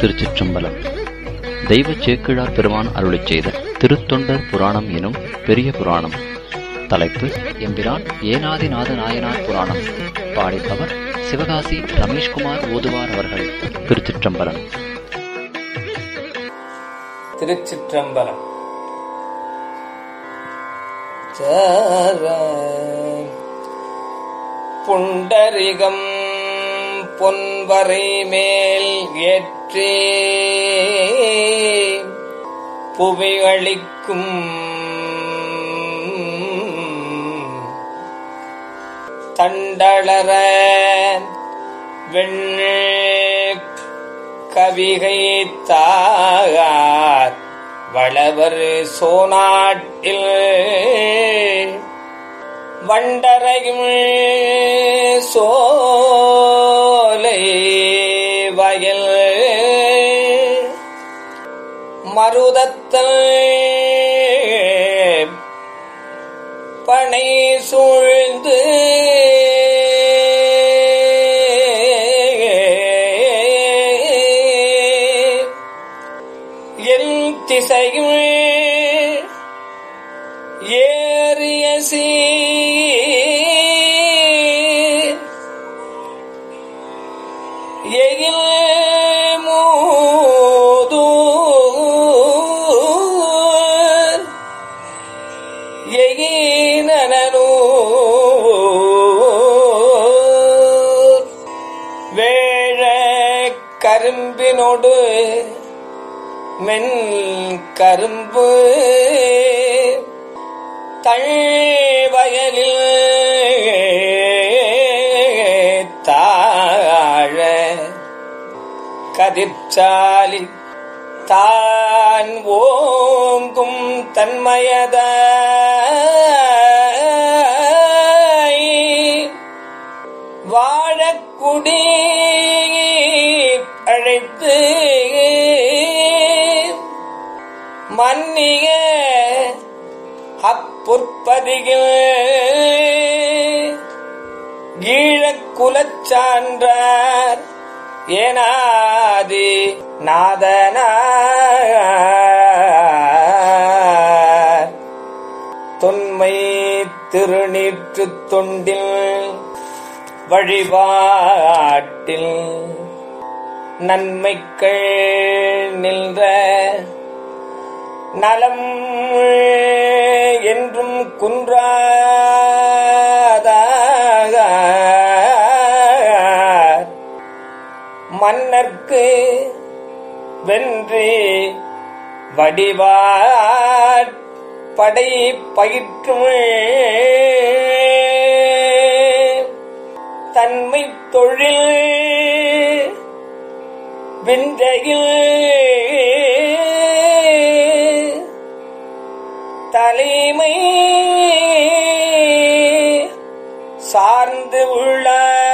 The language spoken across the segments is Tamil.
திருச்சிற்றம்பலம் தெய்வ சேக்கிழார் பெருமான் அருளிச் செய்த திருத்தொண்டர் புராணம் எனும் பெரிய புராணம் தலைப்பு எம்பிரான் ஏனாதிநாத நாயனார் புராணம் பாடிப்பவர் சிவகாசி ரமேஷ்குமார் ஓதுவார் அவர்கள் திருச்சிற்றம்பலம் திருச்சிற்றம்பலம் சார புண்டரிகம் பொன்வரை மேல் ஏற்றே புவிகளிக்கும் தண்டளர வெண் கவிகை தாகார் வளவர் சோனாட்டில் வண்டரையும் சோலை வயல் மருதத்தல் பனை சூழ்ந்து என் திசையும் ஏறிய சீர் எயில் மூது எகினூர் வேழ கரும்பினோடு மென் கரும்பு தழ்வயலில் தாழ கதிர்ச்சாலி தான் ஓங்கும் தன்மயத வாழக்குடி அழைத்து மன்னிய அப்புற்பதிகள் ஈழக்குலச் சான்றார் ஏனாதி நாதனார் தொன்மை திருநீற்றுத் தொண்டில் வழிபாட்டில் நன்மைகள் நின்ற நலம் என்றும் குன்றாதாக மன்னர்க்கு வென்றி வடிவாட் படை பயிற்றும் தன்மை தொழில் விந்தையில் தலைமை சார்ந்து உள்ள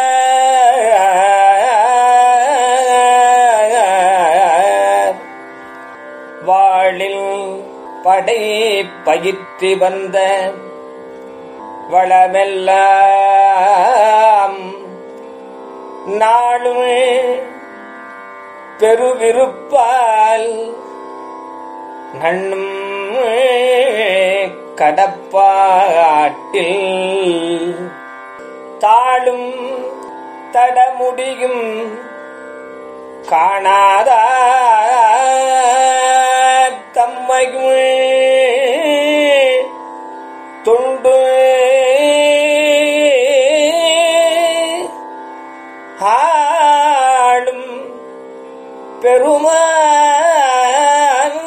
வாழில் படை பயிற்றி வந்த வளமெல்லாம் நாளும் பெருவிருப்பால் நண்ணும் கடப்பாட்டில் தாளும் தடமுடியும் காணாத தம்மையும் துண்டு ஆளும் பெருமான்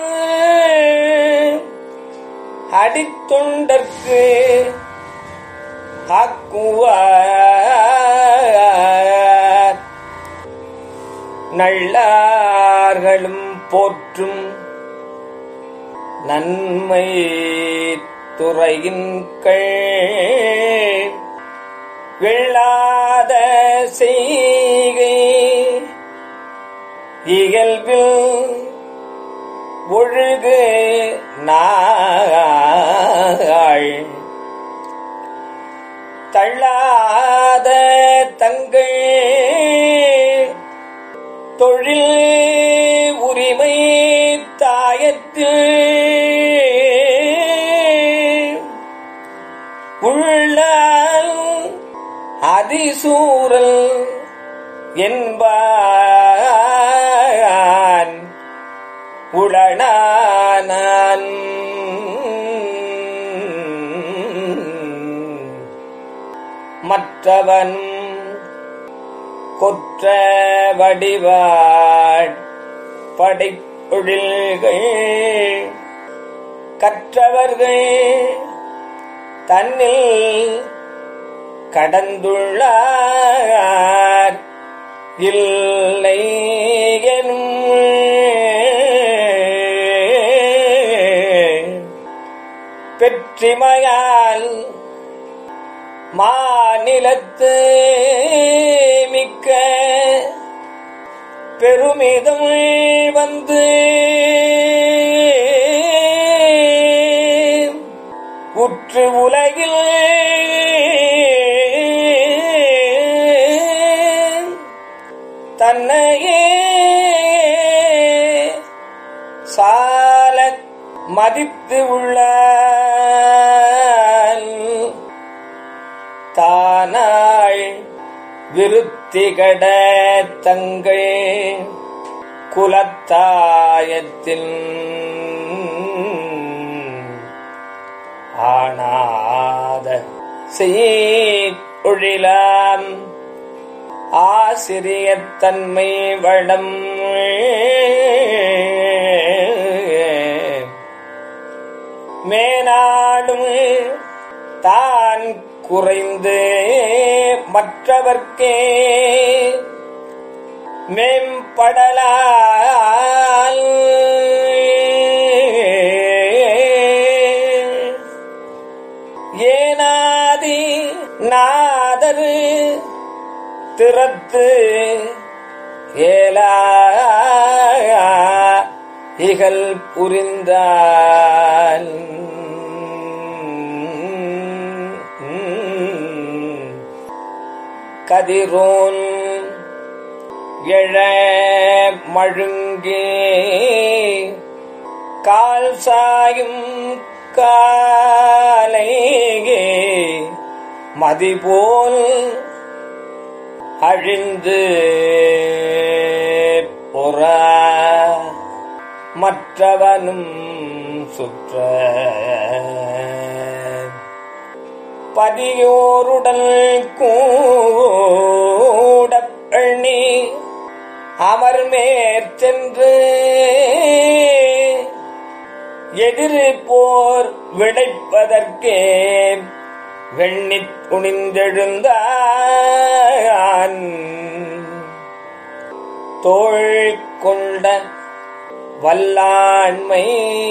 அடித்தொண்டற்கு ஆக்குவார் நல்லார்களும் போற்றும் நன்மை துறையின் வெள்ளாத செய்கை இயல்பில் ஒழுகு நாள் தள்ளாத தங்கள் தொழில் உள்ள அதிசூரல் என்பான் உளனானான் மற்றவன் கொற்ற வடிவாட் படைப்பொழில்கள் கற்றவர்கள் தன்னில் கடந்துள்ளார் இல்லை எனும் பெற்றிமையால் மாநிலத்து மிக்க பெருமிதம் வந்து உற்று உலகில் தன்னையே சால மதித்து உள்ள தானாள் விருத்திகட தங்கள் குலத்தாயத்தில் ஆனாத செய்யொழிலாம் ஆசிரியத்தன்மை வடம் மேனாடும் தான் குறைந்து மற்றவர்க்கே மேம்படலால் ஏனாதி நாதரு திறத்து ஏலா இகல் புரிந்தான் கதிரோன் எழ மழுங்கே கால் சாயும் காலையே மதிபோல் அழிந்து பொறா மற்றவனும் சுற்ற பதியோருடன் கூட எண்ணி அமர் மேற்சென்று எதிர் போர் விளைப்பதற்கே வெண்ணித் துணிந்தெழுந்தான் தோள் கொண்ட வல்லாண்மை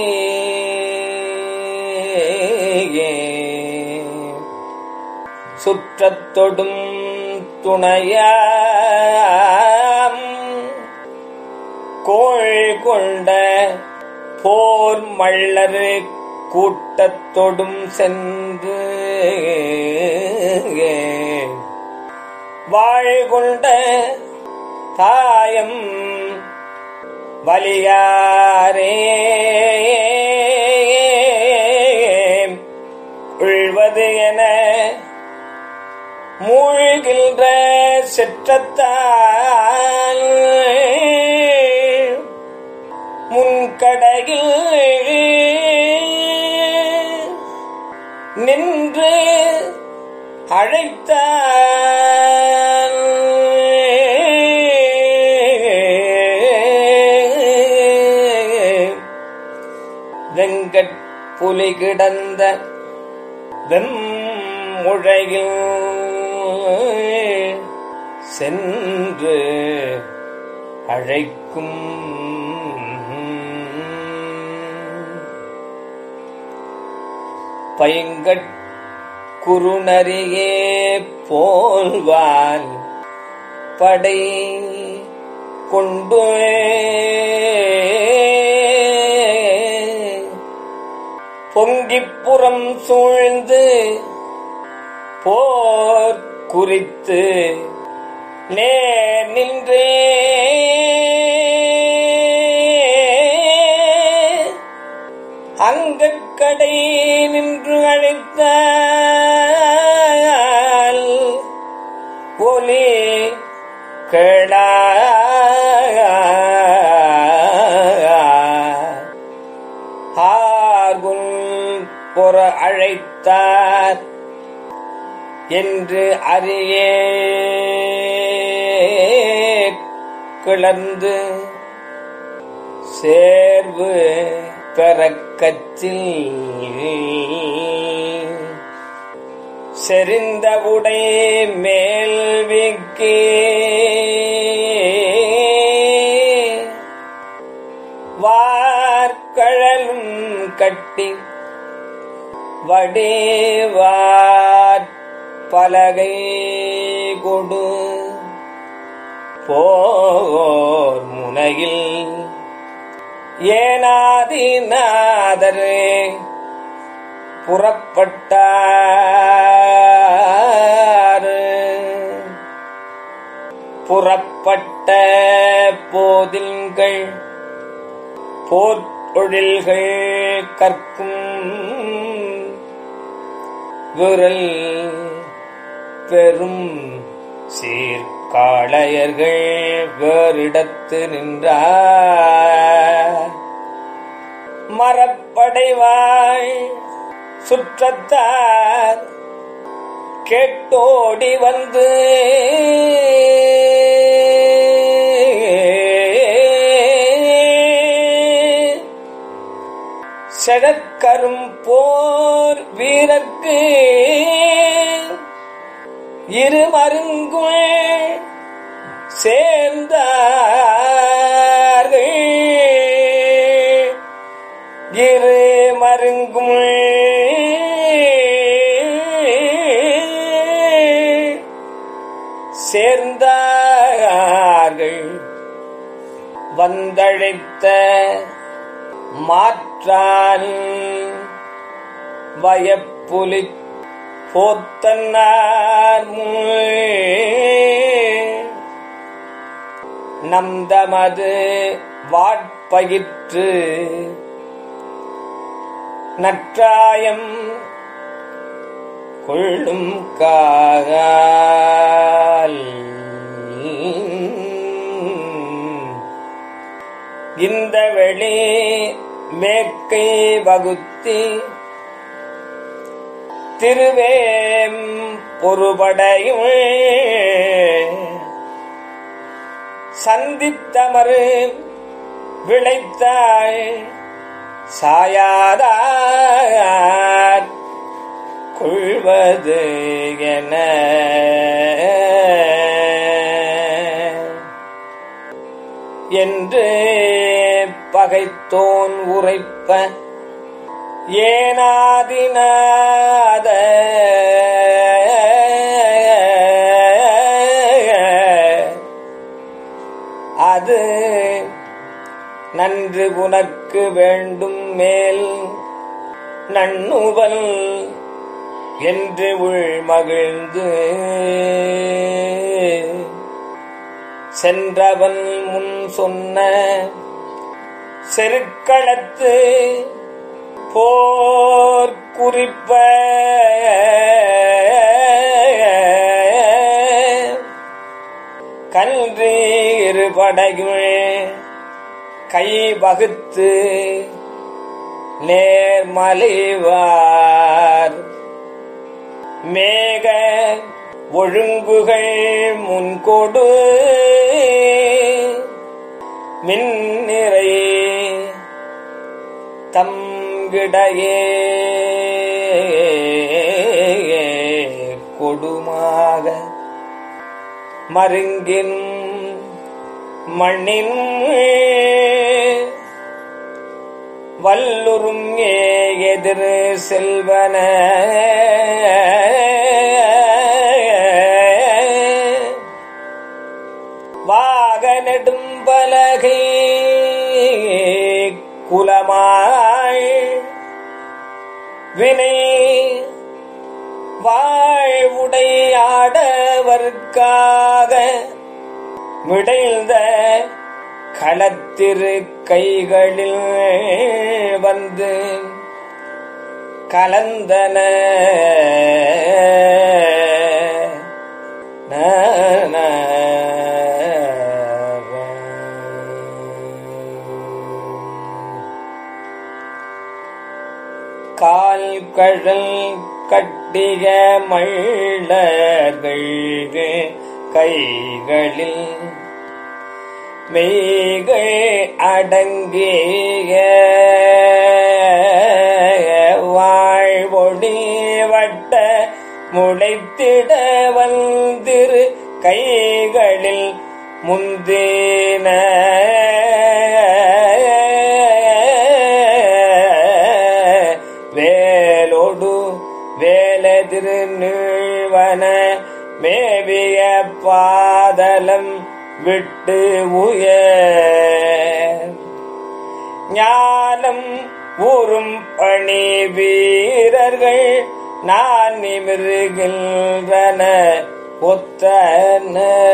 சுற்றத்தொடும் துணையாம் கோள் கொண்ட போர் மள்ளர் கூட்டத்தொடும் சென்று வாழ்கொண்ட தாயம் வலியாரே உள்வது என மூழ்கின்ற செற்றத்தால் முன்கடையில் நின்று அழைத்தான் வெங்கட் புலி கிடந்த வெம்முழையில் சென்று அழைக்கும் பைங்கட் குறுநரியே போல்வான் படை கொண்டு பொங்கிப்புறம் சூழ்ந்து போர் குறித்து நேர் நின்றே அங்கக்கடை நின்று அழைத்த ஒலி கேளா ஆர்குல் பொற அழைத்தார் என்று அறியே கிளர்ந்து சேர்வு பெறக்கச்சில் செறிந்த உடை மேல்விக்கே வார்கழலும் கட்டி வடிவார் பலகை கொடு போர் முனையில் ஏனாதிநாதரே புறப்பட்டார் புறப்பட்ட போதில்கள் போர்த்தொழில்கள் கற்கும் விரல் பெரும் சீர்காளையர்கள் வேறிடத்து நின்றார் மரப்படைவாள் சுற்றத்தார் கேட்டோடி வந்து செடக்கரும் போர் வீரர்க்கு இரு மருங்குள் சேர்ந்தார்கள் இரு மருங்கும் சேர்ந்தார்கள் வந்தழைத்த மாற்றான் வயப்புலி போத்தன்னார் நம்தமது வாட்பயிற்று நற்றாயம் கொள்ளும் காகால் இந்த வெளி மேற்கை வகுத்தி திருவேம் பொறுபடையும் சந்தித்தமறு விளைத்தாய் சாயாதார் கொள்வது என என்று பகைத்தோன் உரைப்ப ஏனாதினாத அது நன்று உனக்கு வேண்டும் மேல் நண்ணுவல் என்று உள் மகிழ்ந்து சென்றவன் முன் சொன்ன செருக்களத்து போர் குறிப்ப கன்று இருபடையுமே கை வகுத்து நேர்மலைவார் மேக ஒழுங்குகள் முன்கொடு மின்னிறை தங்கிடையே கொடுமாக மருங்கின் மண்ணின் வல்லுறும் எதிர் செல்வன வாக நெடும்பலகை குலமாய் வினை வாழ்வுடையாடவர்க்காக மிடைந்த களத்திரு கைகளில் வந்து கலந்தன கால் கழல் கட்டிய மள்ளர்கள் கைகளில் மெய்கள் அடங்கிய வாழ்வொடி வட்ட முளைத்திட வந்திரு கைகளில் முந்தின வேலொடு வேலதிரு நீழ்வன மேவிய பாதலம் விட்டு உயர் ஞானம் ஊறும் பணி வீரர்கள் நான் நிமிருகின்றன ஒத்தன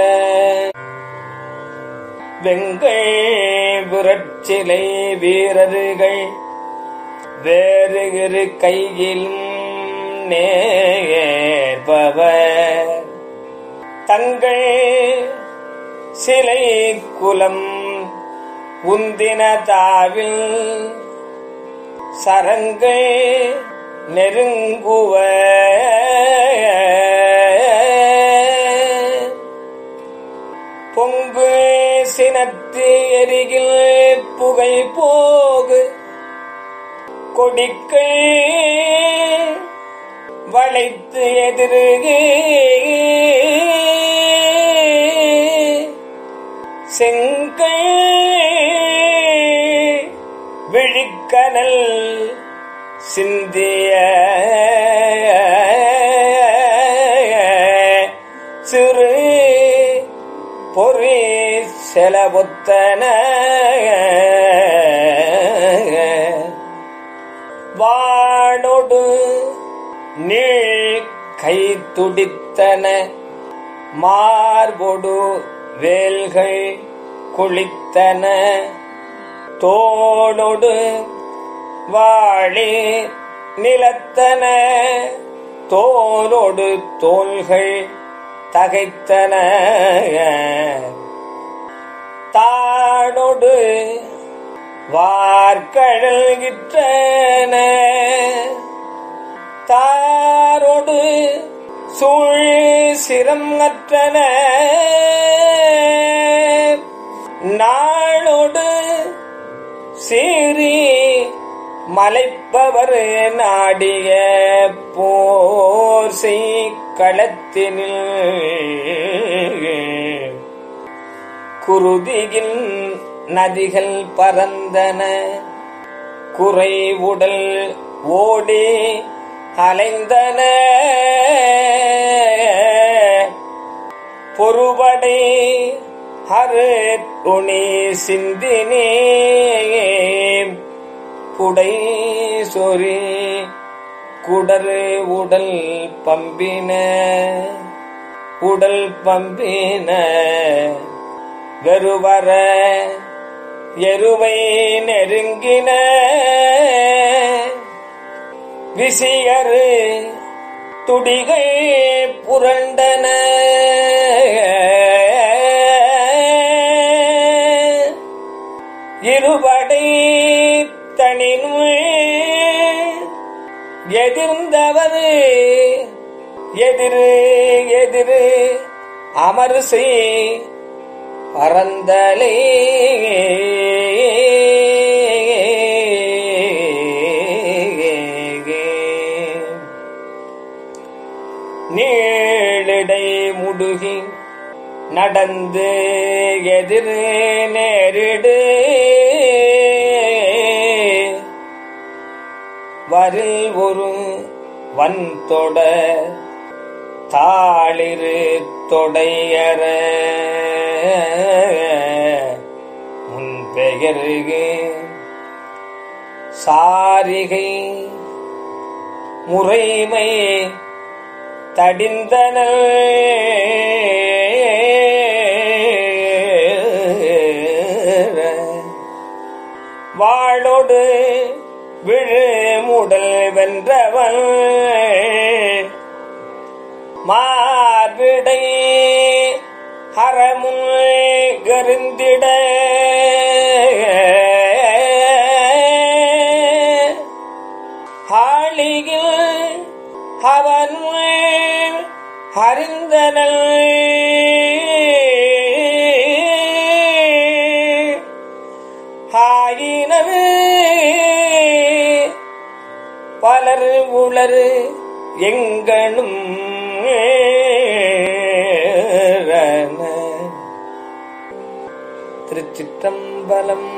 வெங்கை புரட்சிலை வீரர்கள் வேறு இரு கையிலும் நேர்பவர் தங்கள் சிலை குலம் உந்தின தாவில் சரங்கள் நெருங்குவ பொங்கு சினத்து எரிகில் புகை போகு கொடிக்கை வளைத்து எதிருகே செங்கை விழிக்கனல் சிந்திய சிறு பொறி செலவொத்தன வானொடு நீள் கை துடித்தன மார்பொடு வேல்கள் குளித்தன தோளொடு வாழி நிலத்தன தோலோடு தோள்கள் தகைத்தன தாடொடு வார்கழல்கிற்றன தாரோடு சூழ் சிரம் அற்றன நாளோடு சீறி மலைப்பவர் நாடிய போர் செய்களத்தினில் குருதியில் நதிகள் பறந்தன குறை உடல் ஓடி அலைந்தன பொறுபடை ஹரு துணி சிந்தினே குடை சொறி குடரு உடல் பம்பின உடல் பம்பின வெறுவர எருவை நெருங்கின விசியரு துடிகை புரண்டன இருபடை தனினுள் எதிர்ந்தவர் எதிரு எதிரு அமர் செய் பரந்தலே நீளிடை முடுகி நடந்து எதிர் நேரிடு வரில் ஒரு வன் தொட தாளிரு தொடையற முன்பெயருகு சாரிகை முறைமை தடிந்தனல் வாளோடு விழுமுடல் வென்றவன் மார்பிடை ஹரமுன் கருந்திட ஹாளியில் அவன் அறிந்தனல் ஆயினர் பலர் உளர் எங்கனும் திருச்சிற்றம்பலம்